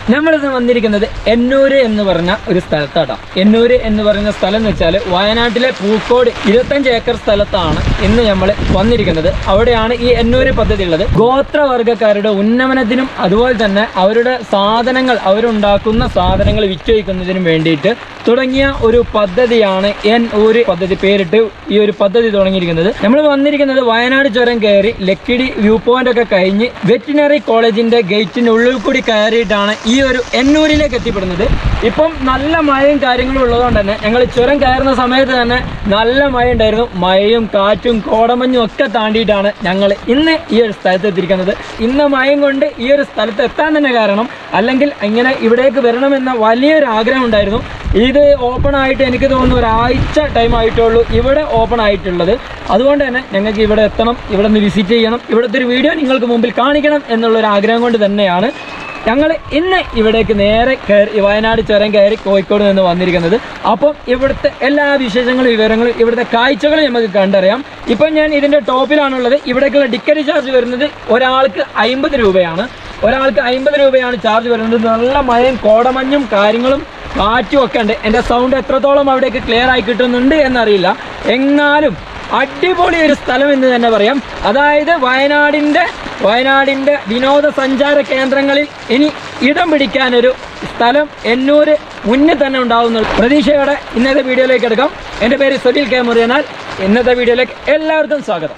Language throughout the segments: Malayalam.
നമ്മളിത് വന്നിരിക്കുന്നത് എന്നൂര് എന്ന് പറഞ്ഞ ഒരു സ്ഥലത്താട്ടോ എന്നൂര് എന്ന് പറയുന്ന സ്ഥലം എന്ന് വെച്ചാൽ വയനാട്ടിലെ പൂക്കോട് ഇരുപത്തഞ്ച് ഏക്കർ സ്ഥലത്താണ് ഇന്ന് നമ്മൾ വന്നിരിക്കുന്നത് അവിടെയാണ് ഈ എന്നൂര് പദ്ധതി ഉള്ളത് ഗോത്രവർഗ്ഗക്കാരുടെ ഉന്നമനത്തിനും അതുപോലെ തന്നെ അവരുടെ സാധനങ്ങൾ അവരുണ്ടാക്കുന്ന സാധനങ്ങൾ വിറ്റഴിക്കുന്നതിനും വേണ്ടിയിട്ട് തുടങ്ങിയ ഒരു പദ്ധതിയാണ് എൻ ഊര് പദ്ധതി പേരിട്ട് ഈ ഒരു പദ്ധതി തുടങ്ങിയിരിക്കുന്നത് നമ്മൾ വന്നിരിക്കുന്നത് വയനാട് ചുരം കയറി ലക്കിടി വ്യൂ പോയിന്റ് ഒക്കെ കഴിഞ്ഞ് വെറ്റിനറി കോളേജിന്റെ ഗേറ്റിനുള്ളിൽ കൂടി കയറിയിട്ടാണ് ഈ ഒരു എന്നൂരിലേക്ക് എത്തിപ്പെടുന്നത് ഇപ്പം നല്ല മഴയും കാര്യങ്ങളും ഉള്ളതുകൊണ്ട് തന്നെ ഞങ്ങൾ ചുരം കയറുന്ന സമയത്ത് തന്നെ നല്ല മഴ ഉണ്ടായിരുന്നു മഴയും കാറ്റും കോടമഞ്ഞും ഒക്കെ താണ്ടിയിട്ടാണ് ഞങ്ങൾ ഇന്ന് ഈ ഒരു സ്ഥലത്ത് എത്തിയിരിക്കുന്നത് ഇന്ന് മഴയും കൊണ്ട് ഈ ഒരു സ്ഥലത്ത് എത്താൻ തന്നെ കാരണം അല്ലെങ്കിൽ ഇങ്ങനെ ഇവിടേക്ക് വരണമെന്ന വലിയൊരു ആഗ്രഹം ഉണ്ടായിരുന്നു ഇത് ഓപ്പൺ ആയിട്ട് എനിക്ക് തോന്നുന്നു ഒരാഴ്ച ടൈം ആയിട്ടുള്ളൂ ഇവിടെ ഓപ്പൺ ആയിട്ടുള്ളത് അതുകൊണ്ട് തന്നെ ഞങ്ങൾക്ക് ഇവിടെ എത്തണം ഇവിടെ നിന്ന് വിസിറ്റ് ചെയ്യണം ഇവിടുത്തെ ഒരു വീഡിയോ നിങ്ങൾക്ക് മുമ്പിൽ കാണിക്കണം എന്നുള്ളൊരു ആഗ്രഹം കൊണ്ട് തന്നെയാണ് ഞങ്ങൾ ഇന്ന് ഇവിടേക്ക് നേരെ കയറി വയനാട് ചുരം കയറി കോഴിക്കോട് നിന്ന് വന്നിരിക്കുന്നത് അപ്പം ഇവിടുത്തെ എല്ലാ വിശേഷങ്ങളും വിവരങ്ങളും ഇവിടുത്തെ കാഴ്ചകളും നമുക്ക് കണ്ടറിയാം ഇപ്പം ഞാൻ ഇതിൻ്റെ ടോപ്പിലാണുള്ളത് ഇവിടേക്കുള്ള ടിക്കറ്റ് ചാർജ് വരുന്നത് ഒരാൾക്ക് അമ്പത് രൂപയാണ് ഒരാൾക്ക് അമ്പത് രൂപയാണ് ചാർജ് വരുന്നത് നല്ല മഴയും കോടമഞ്ഞും കാര്യങ്ങളും കാറ്റും ഒക്കെ ഉണ്ട് എൻ്റെ സൗണ്ട് എത്രത്തോളം അവിടേക്ക് ക്ലിയർ ആയി കിട്ടുന്നുണ്ട് എന്നറിയില്ല എങ്ങാലും അടിപൊളി ഒരു സ്ഥലം എന്ന് തന്നെ പറയാം അതായത് വയനാടിൻ്റെ വയനാടിൻ്റെ വിനോദസഞ്ചാര കേന്ദ്രങ്ങളിൽ ഇനി ഇടം പിടിക്കാനൊരു സ്ഥലം എന്നൂര് മുന്നിൽ തന്നെ ഉണ്ടാവുന്ന പ്രതീക്ഷയോടെ ഇന്നത്തെ വീഡിയോയിലേക്ക് എടുക്കാം എൻ്റെ പേര് സുനിൽ കെ മുറിയനാൽ ഇന്നത്തെ വീഡിയോയിലേക്ക് എല്ലാവർക്കും സ്വാഗതം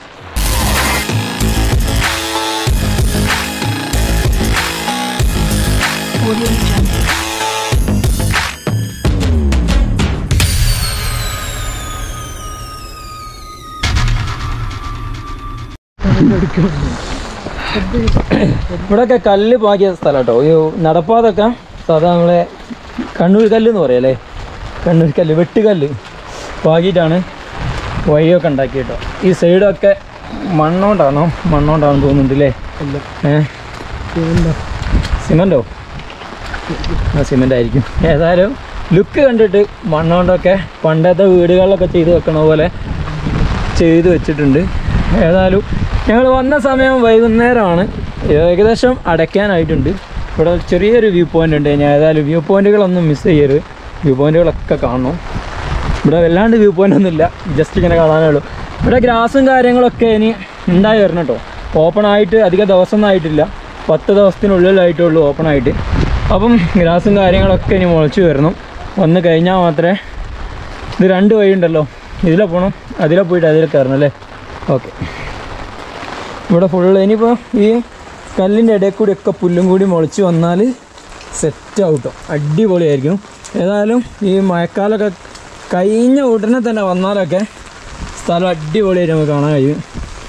ഇവിടെയൊക്കെ കല്ല് പാകിയ സ്ഥലം കേട്ടോ ഈ നടപ്പാതൊക്കെ സാധാ നമ്മളെ കണ്ണൂർ കല്ല് എന്ന് പറയല്ലേ കണ്ണൂർ കല്ല് വെട്ടുകല്ല് പാകിയിട്ടാണ് വഴിയൊക്കെ ഉണ്ടാക്കി കേട്ടോ ഈ സൈഡൊക്കെ മണ്ണോണ്ടാണോ മണ്ണോണ്ടാണെന്ന് തോന്നുന്നുണ്ട് അല്ലേ ഏ സിമൻറ്റോ ആ സിമൻ്റ് ആയിരിക്കും ഏതായാലും ലുക്ക് കണ്ടിട്ട് മണ്ണോണ്ടൊക്കെ പണ്ടത്തെ വീടുകളിലൊക്കെ ചെയ്ത് വെക്കണ പോലെ ചെയ്ത് വെച്ചിട്ടുണ്ട് ഏതായാലും ഞങ്ങൾ വന്ന സമയം വൈകുന്നേരമാണ് ഏകദേശം അടയ്ക്കാനായിട്ടുണ്ട് ഇവിടെ ചെറിയൊരു വ്യൂ പോയിന്റ് ഉണ്ട് ഞാൻ ഏതായാലും വ്യൂ പോയിന്റുകളൊന്നും മിസ് ചെയ്യരുത് വ്യൂ പോയിന്റുകളൊക്കെ കാണണം ഇവിടെ വല്ലാണ്ട് വ്യൂ പോയിന്റ് ഒന്നുമില്ല ജസ്റ്റ് ഇങ്ങനെ കാണാനേ ഉള്ളൂ ഇവിടെ ഗ്രാസും കാര്യങ്ങളൊക്കെ ഇനി ഉണ്ടായി വരണം കേട്ടോ ഓപ്പൺ ആയിട്ട് അധിക ദിവസമൊന്നും ആയിട്ടില്ല പത്ത് ദിവസത്തിനുള്ളിലായിട്ടുള്ളൂ ഓപ്പൺ ആയിട്ട് അപ്പം ഗ്രാസും കാര്യങ്ങളൊക്കെ ഇനി മുളച്ച് വരണം വന്ന് കഴിഞ്ഞാൽ മാത്രമേ ഇത് രണ്ട് വഴി ഉണ്ടല്ലോ ഇതിലെ പോകണം അതിലെ പോയിട്ട് അതിലെ കയറണം അല്ലേ ഓക്കെ ഇവിടെ ഫുള്ള് ഇനിയിപ്പോൾ ഈ കല്ലിൻ്റെ ഇടയിൽ കൂടി ഒക്കെ പുല്ലും കൂടി മുളച്ച് വന്നാൽ സെറ്റ് ആവട്ടോ അടിപൊളിയായിരിക്കും ഏതായാലും ഈ മഴക്കാലമൊക്കെ കഴിഞ്ഞ ഉടനെ തന്നെ വന്നാലൊക്കെ സ്ഥലം അടിപൊളിയായിട്ട് നമുക്ക് കാണാൻ കഴിയും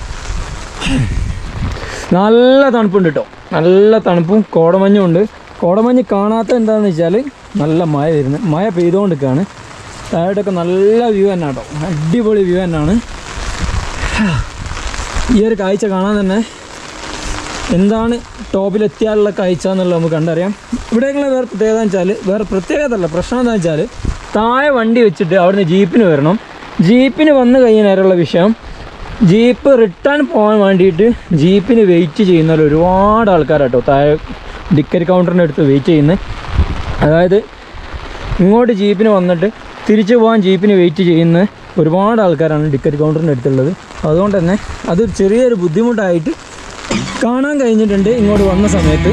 നല്ല തണുപ്പുണ്ട് കേട്ടോ നല്ല തണുപ്പും കോടമഞ്ഞും ഉണ്ട് കോടമഞ്ഞ് കാണാത്ത എന്താണെന്ന് വെച്ചാൽ നല്ല മഴ വരുന്നത് മഴ പെയ്തുകൊണ്ടിരിക്കുകയാണ് താഴോട്ടൊക്കെ നല്ല വ്യൂ തന്നെ കേട്ടോ അടിപൊളി വ്യൂ തന്നെയാണ് ഈ ഒരു കാഴ്ച കാണാൻ തന്നെ എന്താണ് ടോപ്പിലെത്തിയാലുള്ള കാഴ്ച എന്നുള്ളത് നമുക്ക് കണ്ടറിയാം ഇവിടെയുള്ള വേറെ പ്രത്യേകത എന്ന് വെച്ചാൽ വേറെ പ്രത്യേകത അല്ല പ്രശ്നം എന്താണെന്ന് വെച്ചാൽ താഴെ വണ്ടി വെച്ചിട്ട് അവിടുന്ന് ജീപ്പിന് വരണം ജീപ്പിന് വന്നു കഴിഞ്ഞ നേരമുള്ള വിഷയം ജീപ്പ് റിട്ടേൺ പോകാൻ വേണ്ടിയിട്ട് ജീപ്പിന് വെയിറ്റ് ചെയ്യുന്ന ഒരുപാട് ആൾക്കാരാട്ടോ താഴെ ടിക്കറ്റ് കൗണ്ടറിൻ്റെ അടുത്ത് വെയിറ്റ് ചെയ്യുന്നത് അതായത് ഇങ്ങോട്ട് ജീപ്പിന് വന്നിട്ട് തിരിച്ചു പോകാൻ ജീപ്പിന് വെയിറ്റ് ചെയ്യുന്ന ഒരുപാട് ആൾക്കാരാണ് ടിക്കറ്റ് കൗണ്ടറിൻ്റെ അടുത്തുള്ളത് അതുകൊണ്ട് തന്നെ അത് ചെറിയൊരു ബുദ്ധിമുട്ടായിട്ട് കാണാൻ കഴിഞ്ഞിട്ടുണ്ട് ഇങ്ങോട്ട് വന്ന സമയത്ത്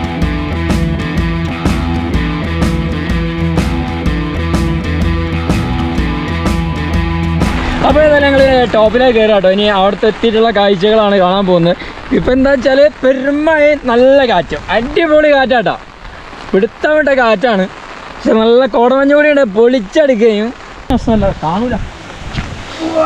അപ്പോൾ ഏതായാലും ഞങ്ങൾ ടോപ്പിലേക്ക് കയറാം കേട്ടോ ഇനി അവിടുത്തെ എത്തിയിട്ടുള്ള കാഴ്ചകളാണ് കാണാൻ പോകുന്നത് ഇപ്പം എന്താ വെച്ചാൽ പെരുമഴ നല്ല കാറ്റും അടിപൊളി കാറ്റാട്ടോ പിടുത്തം വിട്ട കാറ്റാണ് പക്ഷെ നല്ല കോടമഞ്ഞ് കൂടിയുണ്ട് പൊളിച്ചടിക്കുകയും പ്രശ്നമല്ല കാണൂല ഉവ്വാ.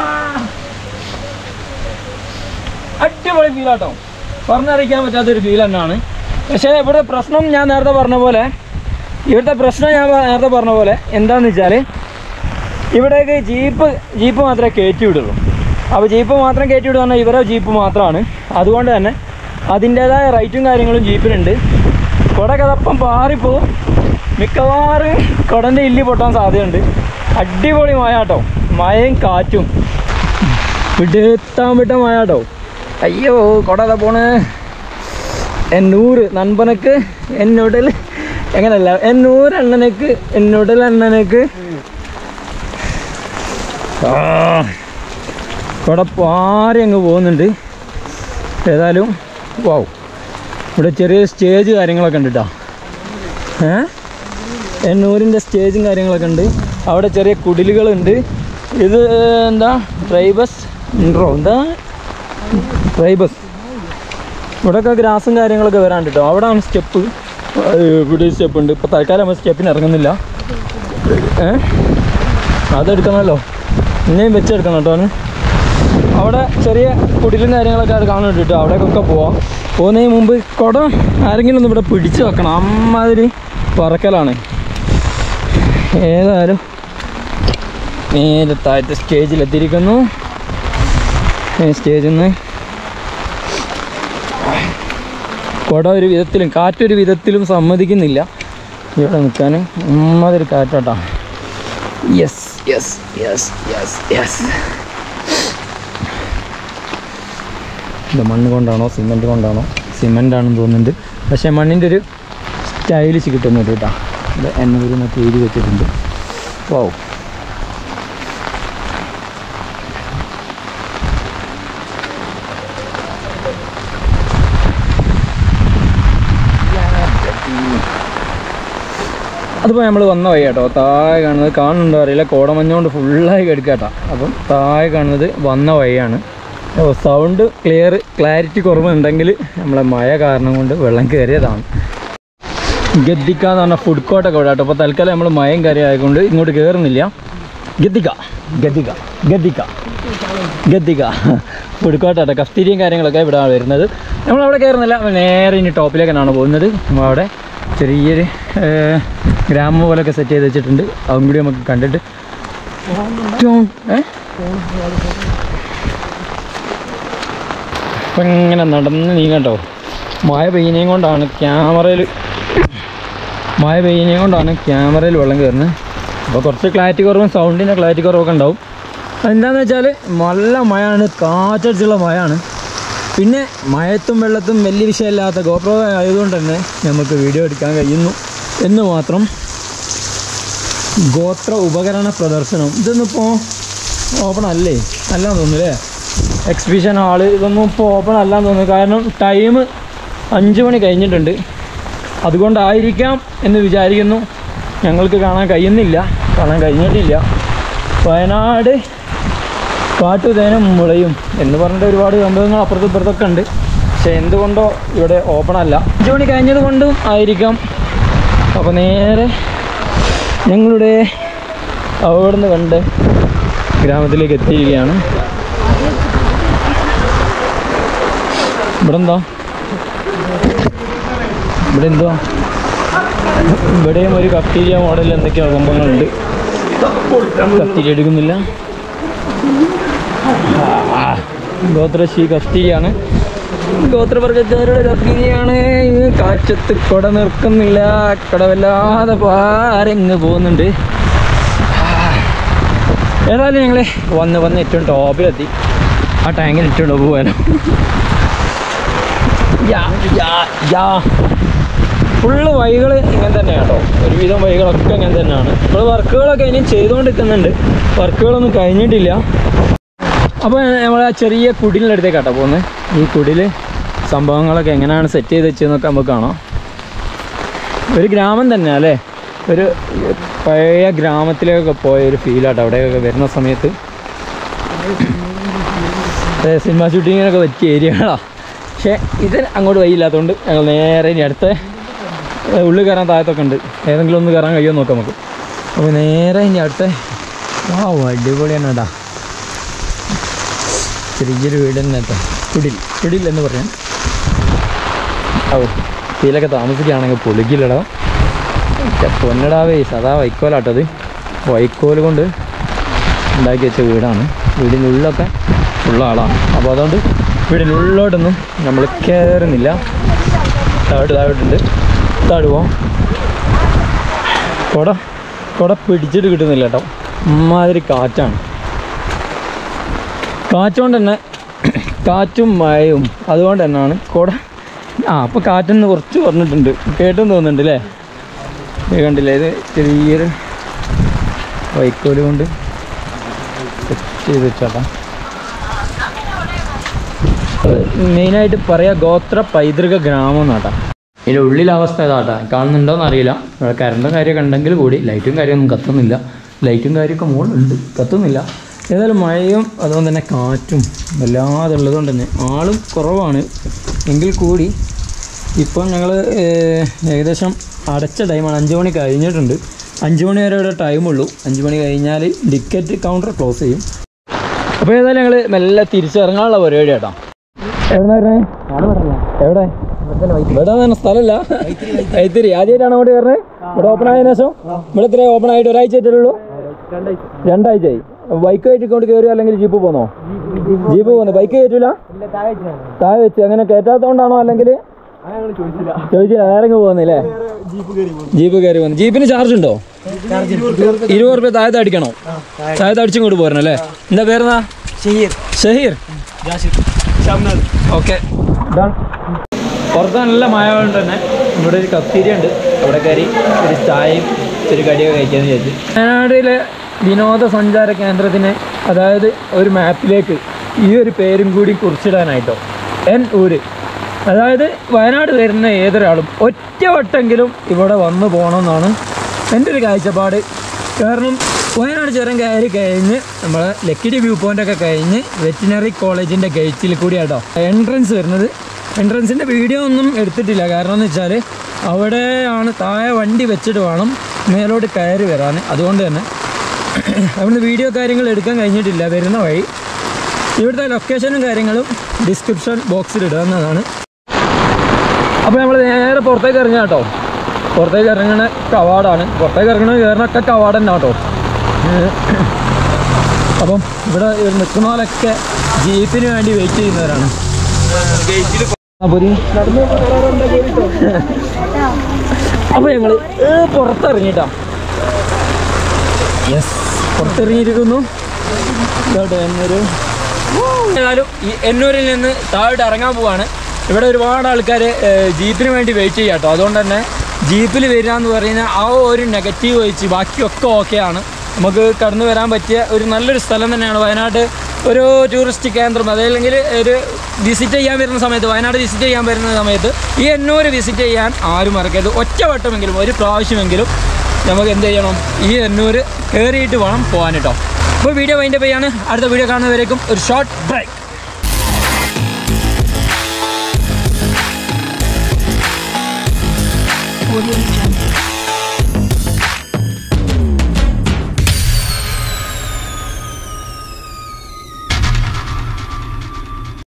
അടിപൊളി ഫീലാട്ടോ പറഞ്ഞറിയിക്കാൻ പറ്റാത്തൊരു ഫീൽ തന്നെയാണ് പക്ഷേ ഇവിടെ പ്രശ്നം ഞാൻ നേരത്തെ പറഞ്ഞ പോലെ ഇവിടുത്തെ പ്രശ്നം ഞാൻ പ- നേരത്തെ പറഞ്ഞ പോലെ എന്താണെന്ന് വെച്ചാൽ ഇവിടേക്ക് ജീപ്പ് ജീപ്പ് മാത്രമേ കയറ്റി വിടുള്ളൂ അപ്പോൾ ജീപ്പ് മാത്രം കയറ്റി വിടുക പറഞ്ഞാൽ ഇവരെ ജീപ്പ് മാത്രമാണ് അതുകൊണ്ട് തന്നെ അതിൻ്റേതായ റൈറ്റും കാര്യങ്ങളും ജീപ്പിനുണ്ട് കുട കഥപ്പം പാറിപ്പോവും മിക്കവാറും കുടൻ്റെ ഇല്ലി പൊട്ടാൻ സാധ്യതയുണ്ട് അടിപൊളി മഴ കേട്ടോ മഴയും കാറ്റും വിടുത്താൻ വിട്ട മഴ കേട്ടോ അയ്യോ കുട പോണ് എന്നൂറ് നൻപനക്ക് എന്നോടൽ എങ്ങനല്ല എന്നൂറ് എണ്ണനക്ക് എന്നോടുള്ള എണ്ണനക്ക് ആ ഇവിടെ പാറി അങ്ങ് പോകുന്നുണ്ട് ഏതായാലും വാവ് ഇവിടെ ചെറിയ സ്റ്റേജ് കാര്യങ്ങളൊക്കെ ഉണ്ട് കേട്ടോ ഏ എണ്ണൂരിൻ്റെ സ്റ്റേജും കാര്യങ്ങളൊക്കെ ഉണ്ട് അവിടെ ചെറിയ കുടിലുകളുണ്ട് ഇത് എന്താ ട്രൈബസ് ഉണ്ടോ എന്താ ട്രൈബസ് ഇവിടെയൊക്കെ ഗ്രാസും കാര്യങ്ങളൊക്കെ വരാണ്ട് കേട്ടോ അവിടെ ആണ് സ്റ്റെപ്പ് ഇവിടെ സ്റ്റെപ്പ് ഉണ്ട് ഇപ്പോൾ തൽക്കാലം നമ്മൾ സ്റ്റെപ്പിന് ഇറങ്ങുന്നില്ല ഏ അതെടുക്കണമല്ലോ ഇനിയും വെച്ചെടുക്കണം കേട്ടോ അവന്. അവിടെ ചെറിയ കുടിലും കാര്യങ്ങളൊക്കെ അവിടെ കാണുന്നുണ്ട് കേട്ടോ അവിടേക്കൊക്കെ പോവാം പോകുന്നതിന് മുമ്പ് കുടം ആരെങ്കിലും ഒന്ന് ഇവിടെ പിടിച്ചു വെക്കണം അമ്മാതിരി പറക്കലാണ് ഏതായാലും നേരെ താഴത്തെ സ്റ്റേജിലെത്തിയിരിക്കുന്നു ഈ സ്റ്റേജിൽ നിന്ന് കുട ഒരു വിധത്തിലും കാറ്റൊരു വിധത്തിലും സമ്മതിക്കുന്നില്ല ഇവിടെ നിൽക്കാൻ അമ്മാതിരി കാറ്റാട്ടാ yes yes yes yes yes ഇത് മണ്ണ് കൊണ്ടാണോ സിമെൻറ്റ് കൊണ്ടാണോ സിമെൻ്റ് ആണെന്ന് തോന്നുന്നുണ്ട് പക്ഷേ മണ്ണിൻ്റെ ഒരു സ്റ്റൈലിച്ച് കിട്ടുന്നുണ്ട് കേട്ടോ ഇത് എന്നൂര് എന്നൊക്കെ എഴുതി വെച്ചിട്ടുണ്ട് ഓ അതിപ്പോൾ നമ്മൾ വന്ന വഴി കേട്ടോ താഴെ കാണുന്നത് കാണുന്നുണ്ടോ അറിയില്ല കോടമഞ്ഞുകൊണ്ട് ഫുള്ളായി കിടക്കാട്ടോ അപ്പം താഴെ കാണുന്നത് വന്ന വഴിയാണ് ഓ സൗണ്ട് ക്ലിയർ ക്ലാരിറ്റി കുറവുണ്ടെങ്കിൽ നമ്മളെ മഴ കാരണം കൊണ്ട് വെള്ളം കയറിയതാണ് ഗദ്ദിക്ക എന്ന് പറഞ്ഞ ഫുഡ് കോർട്ടൊക്കെ ഇവിടെ കേട്ടോ അപ്പോൾ തൽക്കാലം നമ്മൾ മയം കയറി ആയതുകൊണ്ട് ഇങ്ങോട്ട് കയറുന്നില്ല ഗദ്ദിക്ക ഗദ്ദിക്ക ഗദ്ദിക്ക ഗദ്ദിക ഫുഡ് കോർട്ടാട്ടോ കഫ്തീരിയും കാര്യങ്ങളൊക്കെ ഇവിടെ വരുന്നത് നമ്മളവിടെ കയറുന്നില്ല നമ്മൾ നേരെ ഇനി ടോപ്പിലേക്കാണ് പോകുന്നത് നമ്മളവിടെ ചെറിയൊരു ഏർ, ഗ്രാമം പോലൊക്കെ സെറ്റ് ചെയ്ത് വെച്ചിട്ടുണ്ട് അതും കൂടി നമുക്ക് കണ്ടിട്ട് ടോൺ, ഏ? അപ്പം ഇങ്ങനെ നടന്ന് നീങ്ങട്ടോ മഴ പെയ്യുന്നതും കൊണ്ടാണ് ക്യാമറയിൽ മഴ പെയ്യുന്നതും കൊണ്ടാണ് ക്യാമറയിൽ വെള്ളം കയറുന്നത് അപ്പോൾ കുറച്ച് ക്ലാരിറ്റി കുറവും സൗണ്ടിൻ്റെ ക്ലാരിറ്റി കുറവൊക്കെ ഉണ്ടാവും എന്താണെന്ന് വെച്ചാൽ നല്ല മഴയാണ് കാറ്റടിച്ചുള്ള മഴയാണ് പിന്നെ മഴത്തും വെള്ളത്തും വലിയ വിഷയമില്ലാത്ത ഗോപ്രോ ആയതുകൊണ്ട് തന്നെ നമുക്ക് വീഡിയോ എടുക്കാൻ കഴിയുന്നു എന്ന് മാത്രം ഗോത്ര ഉപകരണ പ്രദർശനം ഇതൊന്നും ഇപ്പോൾ ഓപ്പൺ അല്ലേ അല്ലാന്ന് തോന്നുന്നു അല്ലേ എക്സിബിഷൻ ഹാള് ഇതൊന്നും ഇപ്പോൾ ഓപ്പൺ അല്ലാന്ന് തോന്നുന്നു കാരണം ടൈം അഞ്ച് മണി കഴിഞ്ഞിട്ടുണ്ട് അതുകൊണ്ടായിരിക്കാം എന്ന് വിചാരിക്കുന്നു ഞങ്ങൾക്ക് കാണാൻ കഴിയുന്നില്ല കാണാൻ കഴിഞ്ഞിട്ടില്ല വയനാട് കാട്ടുതേനും മുളയും എന്ന് പറഞ്ഞിട്ട് ഒരുപാട് സംഭവങ്ങൾ അപ്പുറത്തും ഇപ്പുറത്തൊക്കെ ഉണ്ട് പക്ഷെ എന്തുകൊണ്ടോ ഇവിടെ ഓപ്പൺ അല്ല അഞ്ച് മണി കഴിഞ്ഞത് കൊണ്ടും ആയിരിക്കാം അപ്പോൾ നേരെ ഞങ്ങളുടെ അവിടുന്ന് കണ്ട് ഗ്രാമത്തിലേക്ക് എത്തിയിരിക്കുകയാണ് ഇവിടെ എന്താ ഇവിടെ എന്തോ ഇവിടെയും ഒരു കഫ്റ്റീരിയ മോഡൽ എന്തൊക്കെയോ സംഭവങ്ങളുണ്ട് കഫ്റ്റീരിയ എടുക്കുന്നില്ല ആ, ഗോത്രശ്രീ കഫ്റ്റീരിയാണ് ഗോത്രവർഗക്കാരുടെ കഫ്റ്റീരിയാണ് ഈ കാറ്റത്ത് കുട നിൽക്കുന്നില്ല കുട വല്ലാതെ പാരങ്ങ് പോകുന്നുണ്ട് ഏതായാലും ഞങ്ങൾ വന്ന് വന്ന് ഏറ്റവും ടോപ്പിലെത്തി ആ ടാങ്കിൽ ഇട്ടുണ്ടോ പോകാനോ യാ യാ യാ ഫുള്ള് വഴികൾ ഇങ്ങനെ തന്നെയാണ് കേട്ടോ ഒരുവിധം വഴികളൊക്കെ ഇങ്ങനെ തന്നെയാണ് ഇപ്പോൾ വർക്കുകളൊക്കെ ഇനിയും ചെയ്തുകൊണ്ടിരിക്കുന്നുണ്ട് വർക്കുകളൊന്നും കഴിഞ്ഞിട്ടില്ല അപ്പോൾ നമ്മൾ ആ ചെറിയ കുടിലിൻ്റെ അടുത്തേക്ക് കേട്ടോ പോകുന്നത് ഈ കുടിൽ സംഭവങ്ങളൊക്കെ എങ്ങനെയാണ് സെറ്റ് ചെയ്ത് വെച്ചതെന്നൊക്കെ നമുക്ക് കാണാം ഒരു ഗ്രാമം തന്നെ അല്ലേ ഒരു പഴയ ഗ്രാമത്തിലേക്കൊക്കെ പോയ ഒരു ഫീലാട്ടോ അവിടെയൊക്കെ വരുന്ന സമയത്ത് അതെ സിനിമ ഷൂട്ടിങ്ങിനൊക്കെ പറ്റിയ ഏരിയകളാണ് പക്ഷേ ഇത് അങ്ങോട്ട് വഴിയില്ലാത്തതുകൊണ്ട് ഞങ്ങൾ നേരെ ഇനി അടുത്ത ഏ, ഉള്ളിൽ കയറാൻ താഴത്തൊക്കെ ഉണ്ട് ഏതെങ്കിലും ഒന്ന് കയറാൻ കഴിയുമോ നോക്കാം നമുക്ക് അപ്പോൾ നേരെ ഇനി അടുത്ത ആ അടിപൊളിയാണ് കേട്ടാ ചെറിയൊരു വീട് തന്നെ കേട്ടോ കുടിൽ കുടിൽ എന്ന് പറയാം ഓ ഇതിലൊക്കെ താമസിക്കുകയാണെങ്കിൽ പൊളിക്കില്ലടാ ഒക്കെ പൊന്നടാവേ സദാ വൈക്കോലാട്ടത് വൈക്കോൽ കൊണ്ട് ഉണ്ടാക്കി വെച്ച വീടാണ് വീടിനുള്ളിലൊക്കെ ഉള്ള ആളാണ് അപ്പോൾ അതുകൊണ്ട് വീടിനുള്ളിലോട്ടൊന്നും നമ്മൾ കയറുന്നില്ല താഴോട്ട് താഴോട്ടുണ്ട് താഴ് പോവാം കുട കുട പിടിച്ചിട്ട് കിട്ടുന്നില്ല കേട്ടോ അമ്മാതിരി കാറ്റാണ് കാറ്റുകൊണ്ട് തന്നെ കാറ്റും മഴയും അതുകൊണ്ട് തന്നെയാണ് കുട ആ അപ്പോൾ കാറ്റെന്ന് കുറച്ച് പറഞ്ഞിട്ടുണ്ട് കേട്ടെന്ന് തോന്നുന്നുണ്ട് അല്ലേ ഇത് കണ്ടില്ലേ ഇത് ചെറിയൊരു വൈക്കോല് കൊണ്ട് സെറ്റ് ചെയ്ത് വെച്ചാട്ടാ മെയിനായിട്ട് പറയാ ഗോത്ര പൈതൃക ഗ്രാമം എന്നാട്ടാ ഇതിൻ്റെ ഉള്ളിലെ അവസ്ഥ ഇതാട്ടാ കാണുന്നുണ്ടോയെന്ന് അറിയില്ല ഇവിടെ കറണ്ടും കാര്യമൊക്കെ ഉണ്ടെങ്കിൽ കൂടി ലൈറ്റും കാര്യമൊന്നും കത്തുന്നില്ല ലൈറ്റും കാര്യമൊക്കെ മുകളിലുണ്ട് കത്തുന്നില്ല ഏതായാലും മഴയും അതുകൊണ്ട് തന്നെ കാറ്റും വല്ലാതെ ഉള്ളതുകൊണ്ട് തന്നെ ആളും കുറവാണ് എങ്കിൽ കൂടി ഇപ്പം ഞങ്ങൾ ഏകദേശം അടച്ച ടൈമാണ് അഞ്ച് മണി കഴിഞ്ഞിട്ടുണ്ട് അഞ്ച് മണി വരെ ഇവിടെ ടൈമുള്ളൂ അഞ്ച് മണി കഴിഞ്ഞാൽ ടിക്കറ്റ് കൗണ്ടർ ക്ലോസ് ചെയ്യും അപ്പോൾ ഏതായാലും ഞങ്ങൾ മെല്ലെ തിരിച്ചിറങ്ങാനുള്ള പരിപാടി കേട്ടോ എവിടെ എവിടെ ഇവിടെ തന്നെ സ്ഥലമല്ല കൈത്തിരി ആദ്യമായിട്ടാണ് അങ്ങോട്ട് കയറുന്നത് ഇവിടെ ഓപ്പൺ ആയതിനു ശേഷം ഇവിടെ ഇത്ര ഓപ്പൺ ആയിട്ട് ഒരാഴ്ച ആയിട്ടുള്ളൂ രണ്ടാഴ്ചയായി ബൈക്ക് ആയിട്ട് ഇങ്ങോട്ട് കയറി അല്ലെങ്കിൽ ജീപ്പ് പോന്നോ ജീപ്പ് പോന്നു ബൈക്ക് കയറ്റൂല താഴെ വെച്ച് അങ്ങനെ കയറ്റാത്തോണ്ടാണോ അല്ലെങ്കിൽ ചോദിച്ചില്ല നേരെ ഇങ്ങ് പോകുന്നില്ലേ ജീപ്പ് കയറി പോകുന്നു ജീപ്പിന് ചാർജ് ഉണ്ടോ ഇരുപത് റുപ്യ താഴത്ത് അടിക്കണോ താഴത്ത് അടിച്ചും ഇങ്ങോട്ട് പോരണം അല്ലേ എന്താ പേരെന്നാ ഷഹീർ ഓക്കെ പുറത്ത് നല്ല മഴ കൊണ്ട് തന്നെ ഇവിടെ ഒരു കഫ്തീരിയ ഉണ്ട് അവിടെ കയറി ഒരു ചായയും ഒരു കടിയൊക്കെ കഴിക്കാന്ന് വിചാരിച്ചു വയനാട്ടിലെ വിനോദസഞ്ചാര കേന്ദ്രത്തിന് അതായത് ഒരു മാപ്പിലേക്ക് ഈ ഒരു പേരും കൂടി കുറിച്ചിടാനായിട്ടോ എൻ ഊര് അതായത് വയനാട് വരുന്ന ഏതൊരാളും ഒറ്റവട്ടെങ്കിലും ഇവിടെ വന്നു പോകണമെന്നാണ് എൻ്റെ ഒരു കാഴ്ചപ്പാട് കാരണം വയനാട് ചുരം കയറി കഴിഞ്ഞ് നമ്മളെ ലക്കിടി വ്യൂ പോയിന്റ് ഒക്കെ കഴിഞ്ഞ് വെറ്റിനറി കോളേജിൻ്റെ ഗേറ്റിൽ കൂടിയാട്ടോ എൻട്രൻസ് വരുന്നത് എൻട്രൻസിൻ്റെ വീഡിയോ ഒന്നും എടുത്തിട്ടില്ല കാരണം എന്ന് വെച്ചാൽ അവിടെയാണ് താഴെ വണ്ടി വെച്ചിട്ട് വേണം മേലോട്ട് കയറി വരാൻ അതുകൊണ്ട് തന്നെ അവിടുന്ന് വീഡിയോ കാര്യങ്ങൾ എടുക്കാൻ കഴിഞ്ഞിട്ടില്ല വരുന്ന വഴി ഇവിടുത്തെ ലൊക്കേഷനും കാര്യങ്ങളും ഡിസ്ക്രിപ്ഷൻ ബോക്സിൽ ഇടുന്നതാണ് അപ്പോൾ നമ്മൾ നേരെ പുറത്തേക്ക് ഇറങ്ങുക കേട്ടോ പുറത്തേക്ക് ഇറങ്ങണ കവാടാണ് പുറത്തേക്ക് ഇറങ്ങണ കയറണൊക്കെ കവാട് തന്നെ കേട്ടോ അപ്പം ഇവിടെ നിൽക്കുന്നവരൊക്കെ ജീപ്പിന് വേണ്ടി വെയിറ്റ് ചെയ്യുന്നവരാണ് ആ, പോരി. അപ്പൊ ഞങ്ങള് ഏ, പുറത്തിറങ്ങിട്ടാ യെസ് പുറത്തിറങ്ങിയിരിക്കുന്നു ഇതോട്ടെ എന്നൊരു ഏതായാലും ഈ എന്നൂരിൽ നിന്ന് താഴോട്ട് ഇറങ്ങാൻ പോവാണ് ഇവിടെ ഒരുപാട് ആൾക്കാർ ജീപ്പിന് വേണ്ടി വെയിറ്റ് ചെയ്യാം കേട്ടോ അതുകൊണ്ട് തന്നെ ജീപ്പിൽ വരിക എന്ന് പറയുന്ന ആ ഒരു നെഗറ്റീവ് വെച്ച് ബാക്കിയൊക്കെ ഓക്കെയാണ് നമുക്ക് കടന്നു വരാൻ പറ്റിയ ഒരു നല്ലൊരു സ്ഥലം തന്നെയാണ് വയനാട് ഒരു ടൂറിസ്റ്റ് കേന്ദ്രം അതല്ലെങ്കിൽ ഒരു വിസിറ്റ് ചെയ്യാൻ വരുന്ന സമയത്ത് വയനാട് വിസിറ്റ് ചെയ്യാൻ വരുന്ന സമയത്ത് ഈ എന്നൂര് വിസിറ്റ് ചെയ്യാൻ ആരും മറക്കരുത് ഒറ്റ വട്ടമെങ്കിലും ഒരു പ്രാവശ്യമെങ്കിലും നമുക്ക് എന്ത് ചെയ്യണം ഈ എന്നൂര് കയറിയിട്ട് വേണം പോകാൻ കേട്ടോ അപ്പോൾ വീഡിയോ വൈൻഡപ്പ് ചെയ്യാണ് അടുത്ത വീഡിയോ കാണുന്നവരേക്കും ഒരു ഷോർട്ട് ബ്രേക്ക് Audio Jungle.